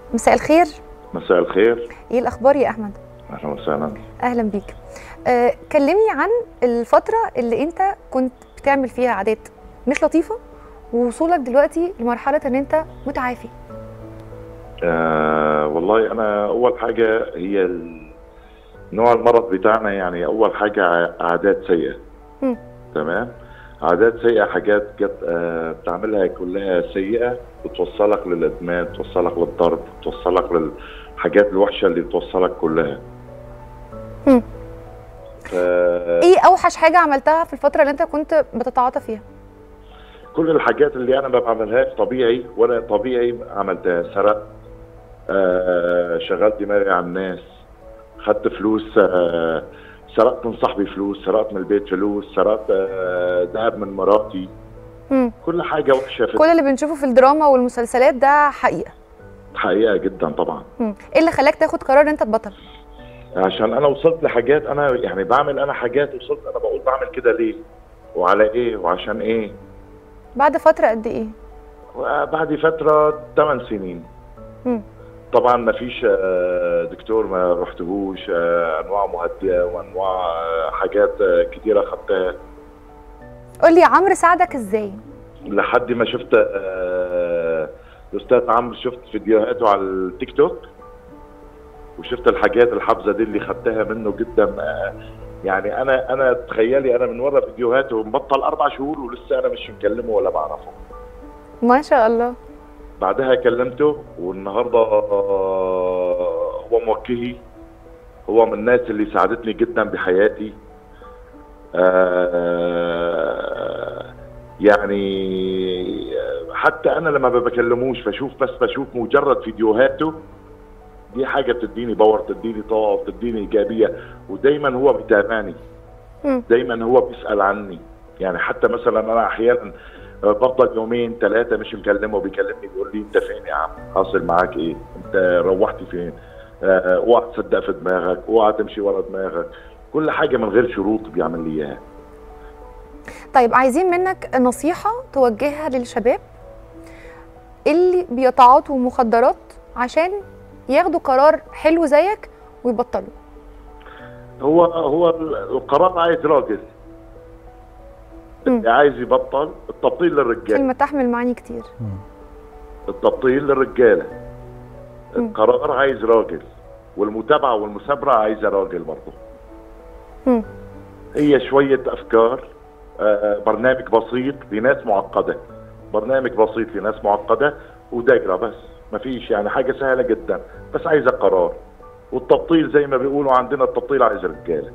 مساء الخير مساء الخير ايه الاخبار يا احمد اهلا وسهلا اهلا بيك آه كلمني عن الفتره اللي انت كنت بتعمل فيها عادات مش لطيفه ووصولك دلوقتي لمرحله ان انت متعافي آه والله انا اول حاجه هي ال- نوع المرض بتاعنا يعني اول حاجه ع- عادات سيئه مم. تمام عادات سيئه حاجات جت آه بتعملها كلها سيئه بتوصلك للادمان بتوصلك للضرب بتوصلك للحاجات الوحشه اللي بتوصلك كلها مم. ف- ايه اوحش حاجه عملتها في الفتره اللي انت كنت بتتعاطى فيها كل الحاجات اللي انا ما بعملهاش طبيعي وانا طبيعي عملتها سرقت آه شغلت دماغي على الناس خدت فلوس آه سرقت من صاحبي فلوس سرقت من البيت فلوس سرقت آه ذهب من مراتي مم. كل حاجه وحشه في كل اللي بنشوفه في الدراما والمسلسلات ده حقيقه الحقيقه جدا طبعا مم. ايه اللي خلاك تاخد قرار ان انت تبطل عشان انا وصلت لحاجات انا يعني بعمل انا حاجات وصلت انا بقول بعمل كده ليه وعلى ايه وعشان ايه بعد فتره قد ايه بعد فتره 8 سنين مم. طبعا ما فيش آه، دكتور ما رحتهوش آه، انواع مهدئه وانواع آه، حاجات آه، كتيره خدتها قول لي عمرو ساعدك ازاي لحد ما شفت آه، الاستاذ عمرو شفت فيديوهاته على التيك توك وشفت الحاجات الحافظه دي اللي خدتها منه جدا آه، يعني انا انا تخيلي انا من ورا فيديوهاته مبطل اربع شهور ولسه انا مش مكلمه ولا بعرفه ما شاء الله بعدها كلمته والنهارده آه، هو موجهي هو من الناس اللي ساعدتني جدا بحياتي آه، يعني حتى انا لما ما بكلموش بشوف بس بشوف مجرد فيديوهاته دي حاجه بتديني باور بتديني طاقه بتديني ايجابيه ودايما هو بيتابعني مم. دايما هو بيسال عني يعني حتى مثلا انا احيانا بفضل يومين ثلاثه مش مكلمه بيكلمني بيقول لي انت فين يا عم حاصل معاك ايه انت روحت فين آه، اوعى تصدق في دماغك اوعى تمشي ورا دماغك كل حاجه من غير شروط بيعمل لي اياها طيب عايزين منك نصيحة توجهها للشباب اللي بيتعاطوا مخدرات عشان ياخدوا قرار حلو زيك ويبطلوا هو هو القرار عايز راجل مم. اللي عايز يبطل التبطيل للرجال كلمة تحمل معاني كتير التبطيل للرجاله مم. القرار عايز راجل والمتابعه والمثابره عايزه راجل برضه مم. هي شويه افكار آه، برنامج بسيط لناس معقده برنامج بسيط لناس معقده ودايره بس مفيش يعني حاجه سهله جدا بس عايزه قرار والتبطيل زي ما بيقولوا عندنا التبطيل عايز رجاله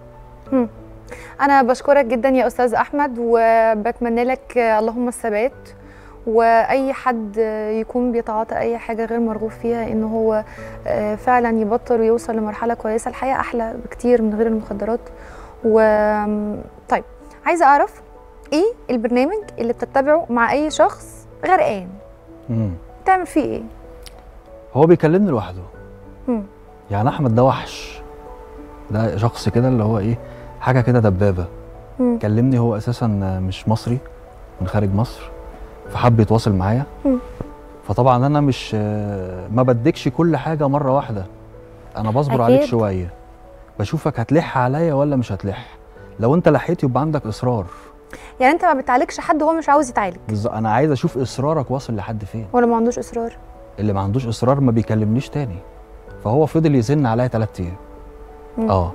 أنا بشكرك جدا يا أستاذ أحمد وبتمنى لك اللهم الثبات وأي حد يكون بيتعاطى أي حاجة غير مرغوب فيها إن هو آه، فعلا يبطل ويوصل لمرحلة كويسة الحياة أحلى بكتير من غير المخدرات و طيب عايزة أعرف إيه البرنامج اللي بتتبعه مع أي شخص غرقان مم. بتعمل فيه إيه؟ هو بيكلمني لوحده مم. يعني احمد ده وحش ده شخص كده اللي هو ايه حاجه كده دبابه مم. كلمني هو اساسا مش مصري من خارج مصر فحب يتواصل معايا مم. فطبعا انا مش ما بديكش كل حاجه مره واحده انا بصبر عليك أكيد. شويه بشوفك هتلح عليا ولا مش هتلح لو انت لحيت يبقى عندك اصرار يعني أنت ما بتعالجش حد هو مش عاوز يتعالج بالظبط انا عايز اشوف اصرارك واصل لحد فين ولا ما عندوش إصرار اللي ما عندوش اصرار ما بيكلمنيش تاني فهو فضل يزن عليا ثلاث ايام مم. اه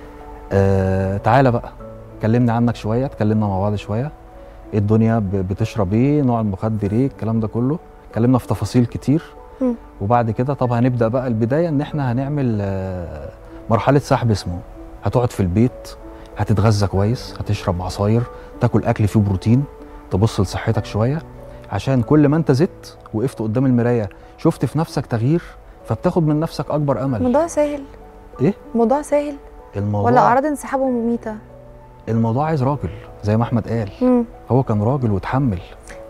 آه، تعالى بقى كلمني عنك شويه اتكلمنا مع بعض شويه ايه الدنيا ب- بتشرب ايه نوع المخدر ايه الكلام ده كله اتكلمنا في تفاصيل كتير مم. وبعد كده طب هنبدا بقى البدايه ان احنا هنعمل آه، مرحله سحب اسمه هتقعد في البيت هتتغذى كويس هتشرب عصاير تاكل اكل فيه بروتين تبص لصحتك شويه عشان كل ما انت زدت وقفت قدام المرايه شفت في نفسك تغيير فبتاخد من نفسك اكبر امل الموضوع سهل ايه الموضوع سهل الموضوع ولا أعراض انسحابه مميتة الموضوع عايز راجل زي ما احمد قال مم. هو كان راجل وتحمل